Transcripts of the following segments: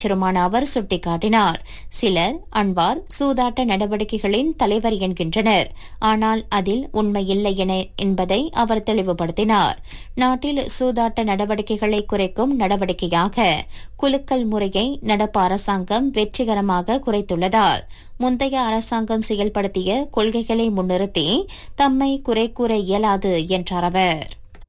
அமைச்சருமான அவர் சுட்டிக்காட்டினார் சிலர் அன்வார் சூதாட்ட நடவடிக்கைகளின் தலைவர் என்கின்றனர் ஆனால் அதில் உண்மையில்லை என என்பதை அவர் தெளிவுபடுத்தினார் நாட்டில் சூதாட்ட நடவடிக்கைகளை குறைக்கும் நடவடிக்கையாக குலுக்கல் முறையை நடப்பு அரசாங்கம் வெற்றிகரமாக குறைத்துள்ளதால் முந்தைய அரசாங்கம் செயல்படுத்திய கொள்கைகளை முன்னிறுத்தி தம்மை குறை கூற இயலாது என்றார் அவர்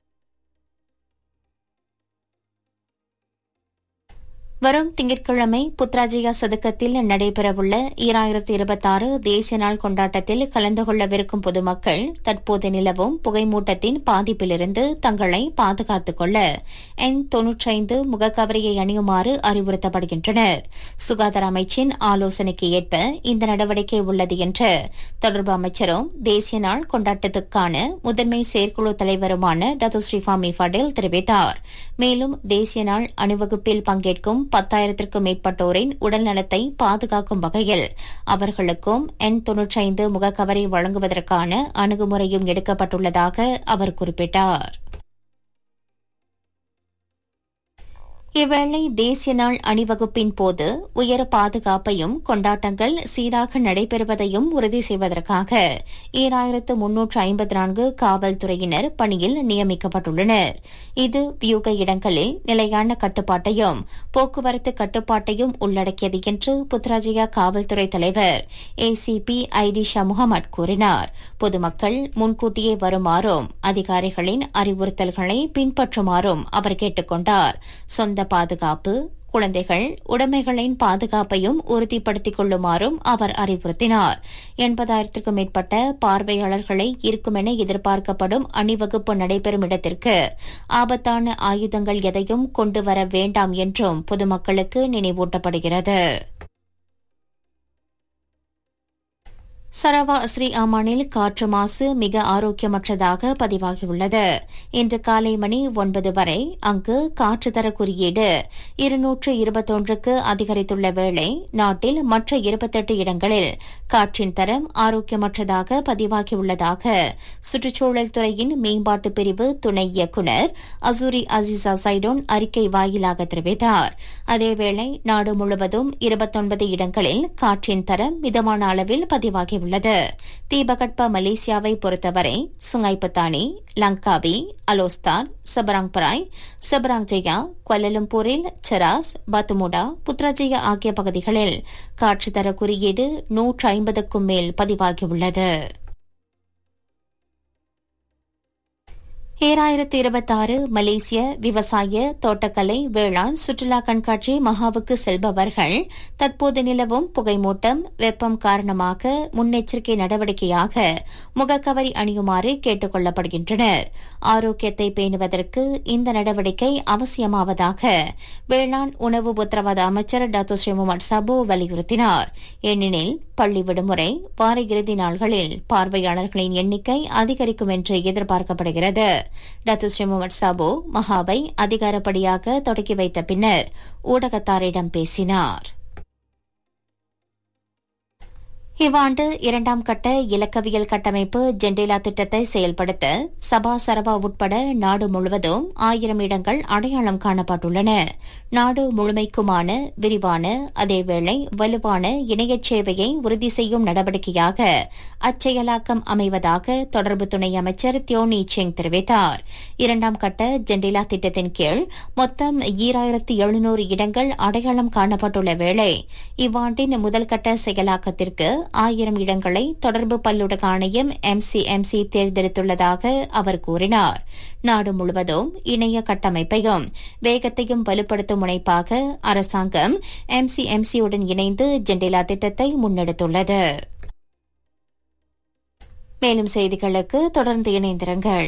வரும் திங்கட்கிழமை புத்ராஜயா சதுக்கத்தில் நடைபெறவுள்ள ஈராயிரத்தி இருபத்தாறு தேசிய நாள் கொண்டாட்டத்தில் கலந்து கொள்ளவிருக்கும் பொதுமக்கள் தற்போது நிலவும் புகைமூட்டத்தின் பாதிப்பிலிருந்து தங்களை பாதுகாத்துக் கொள்ள எண் தொன்னூற்றைந்து முகக்கவரியை அணியுமாறு அறிவுறுத்தப்படுகின்றனர் சுகாதார அமைச்சின் ஆலோசனைக்கு ஏற்ப இந்த நடவடிக்கை உள்ளது என்று தொடர்பு அமைச்சரும் தேசிய நாள் கொண்டாட்டத்துக்கான முதன்மை செயற்குழு தலைவருமான டத்து ஸ்ரீஃபாமி ஃபடேல் தெரிவித்தார் மேலும் தேசிய நாள் அணிவகுப்பில் பங்கேற்கும் பத்தாயிரத்திற்கும் மேற்பட்டோரின் உடல் நலத்தை பாதுகாக்கும் வகையில் அவர்களுக்கும் எண் தொன்னூற்றைந்து முகக்கவரை வழங்குவதற்கான அணுகுமுறையும் எடுக்கப்பட்டுள்ளதாக அவர் குறிப்பிட்டார் இவ்வேளை தேசிய நாள் அணிவகுப்பின் போது உயர பாதுகாப்பையும் கொண்டாட்டங்கள் சீராக நடைபெறுவதையும் உறுதி செய்வதற்காக ஈராயிரத்து முன்னூற்று ஐம்பத்தி நான்கு காவல்துறையினர் பணியில் நியமிக்கப்பட்டுள்ளனர் இது வியூக இடங்களில் நிலையான கட்டுப்பாட்டையும் போக்குவரத்து கட்டுப்பாட்டையும் உள்ளடக்கியது என்று புத்ராஜயா காவல்துறை தலைவர் ஏசிபி ஐடிஷா முகமது கூறினார் பொதுமக்கள் முன்கூட்டியே வருமாறும் அதிகாரிகளின் அறிவுறுத்தல்களை பின்பற்றுமாறும் அவர் கேட்டுக் கொண்டார் சொந்த பாதுகாப்பு குழந்தைகள் உடைமைகளின் பாதுகாப்பையும் உறுதிப்படுத்திக் கொள்ளுமாறும் அவர் அறிவுறுத்தினார் எண்பதாயிரத்திற்கும் மேற்பட்ட பார்வையாளர்களை இருக்கும் என எதிர்பார்க்கப்படும் அணிவகுப்பு நடைபெறும் இடத்திற்கு ஆபத்தான ஆயுதங்கள் எதையும் கொண்டுவர வேண்டாம் என்றும் பொதுமக்களுக்கு நினைவூட்டப்படுகிறது சரவா ஸ்ரீ அமானில் காற்று மாசு மிக ஆரோக்கியமற்றதாக பதிவாகியுள்ளது இன்று காலை மணி ஒன்பது வரை அங்கு காற்று தர குறியீடு இருநூற்று இருபத்தொன்றுக்கு அதிகரித்துள்ள வேளை நாட்டில் மற்ற இருபத்தெட்டு இடங்களில் காற்றின் தரம் ஆரோக்கியமற்றதாக பதிவாகியுள்ளதாக சுற்றுச்சூழல் துறையின் மேம்பாட்டு பிரிவு துணை இயக்குநர் அசூரி அசிசா சைடோன் அறிக்கை வாயிலாக தெரிவித்தார் அதேவேளை நாடு முழுவதும் இருபத்தொன்பது இடங்களில் காற்றின் தரம் மிதமான அளவில் பதிவாகியுள்ளது உள்ளது தீபகற்ப மலேசியாவை பொறுத்தவரை சுங்கைப்பத்தானி லங்காவி அலோஸ்தான் சபராங்பராய் சபராங் ஜெயா கொல்லலம்பூரில் செராஸ் பத்துமுடா புத்ராஜயா ஆகிய பகுதிகளில் காற்றுத்தர குறியீடு நூற்று ஐம்பதுக்கும் மேல் பதிவாகியுள்ளது ஈராயிரத்தி இருபத்தாறு மலேசிய விவசாய தோட்டக்கலை வேளாண் சுற்றுலா கண்காட்சி மகாவுக்கு செல்பவர்கள் தற்போது நிலவும் புகைமூட்டம் வெப்பம் காரணமாக முன்னெச்சரிக்கை நடவடிக்கையாக முகக்கவரி அணியுமாறு கேட்டுக் கொள்ளப்படுகின்றனர் ஆரோக்கியத்தை பேணுவதற்கு இந்த நடவடிக்கை அவசியமாவதாக வேளாண் உணவு உத்தரவாத அமைச்சர் டாக்டர் ஸ்ரீமுமட் சபு வலியுறுத்தினார் ஏனெனில் பள்ளி விடுமுறை வார இறுதி நாள்களில் பார்வையாளர்களின் எண்ணிக்கை அதிகரிக்கும் என்று எதிர்பார்க்கப்படுகிறது டத்து ஸ்ரீ முகமது சாபு மகாவை அதிகாரப்படியாக தொடக்கி வைத்த பின்னர் ஊடகத்தாரிடம் பேசினார் இவ்வாண்டு இரண்டாம் கட்ட இலக்கவியல் கட்டமைப்பு ஜெண்டேலா திட்டத்தை செயல்படுத்த சபா சரபா உட்பட நாடு முழுவதும் ஆயிரம் இடங்கள் அடையாளம் காணப்பட்டுள்ளன நாடு முழுமைக்குமான விரிவான அதேவேளை வலுவான இணைய சேவையை உறுதி செய்யும் நடவடிக்கையாக அச்செயலாக்கம் அமைவதாக தொடர்பு துணை அமைச்சர் தியோனி செங் தெரிவித்தார் இரண்டாம் கட்ட ஜெண்டேலா திட்டத்தின் கீழ் மொத்தம் ஈராயிரத்து எழுநூறு இடங்கள் அடையாளம் காணப்பட்டுள்ள வேளை இவ்வாண்டின் முதல் கட்ட செயலாக்கத்திற்கு ஆயிரம் இடங்களை தொடர்பு பல்லுடக ஆணையம் எம்சிஎம்சி தேர்ந்தெடுத்துள்ளதாக அவர் கூறினார் நாடு முழுவதும் இணைய கட்டமைப்பையும் வேகத்தையும் வலுப்படுத்தும் முனைப்பாக அரசாங்கம் எம்சிஎம்சியுடன் இணைந்து ஜெண்டேலா திட்டத்தை முன்னெடுத்துள்ளது மேலும் செய்திகளுக்கு தொடர்ந்து இணைந்திருங்கள்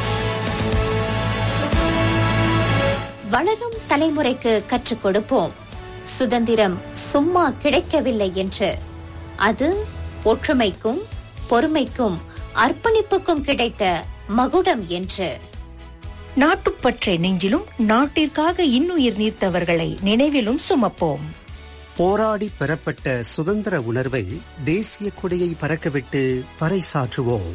வளரும் தலைமுறைக்கு கற்றுக் கொடுப்போம் சுதந்திரம் சும்மா கிடைக்கவில்லை என்று அது ஒற்றுமைக்கும் பொறுமைக்கும் அர்ப்பணிப்புக்கும் கிடைத்த மகுடம் என்று நாட்டுப்பற்றை நெஞ்சிலும் நாட்டிற்காக இன்னுயிர் நீர்த்தவர்களை நினைவிலும் சுமப்போம் போராடி பெறப்பட்ட சுதந்திர உணர்வை தேசிய கொடியை பறக்கவிட்டு பறைசாற்றுவோம்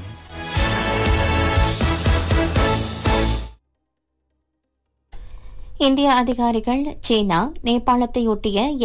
இந்திய அதிகாரிகள் சீனா நேபாளத்தையொட்டிய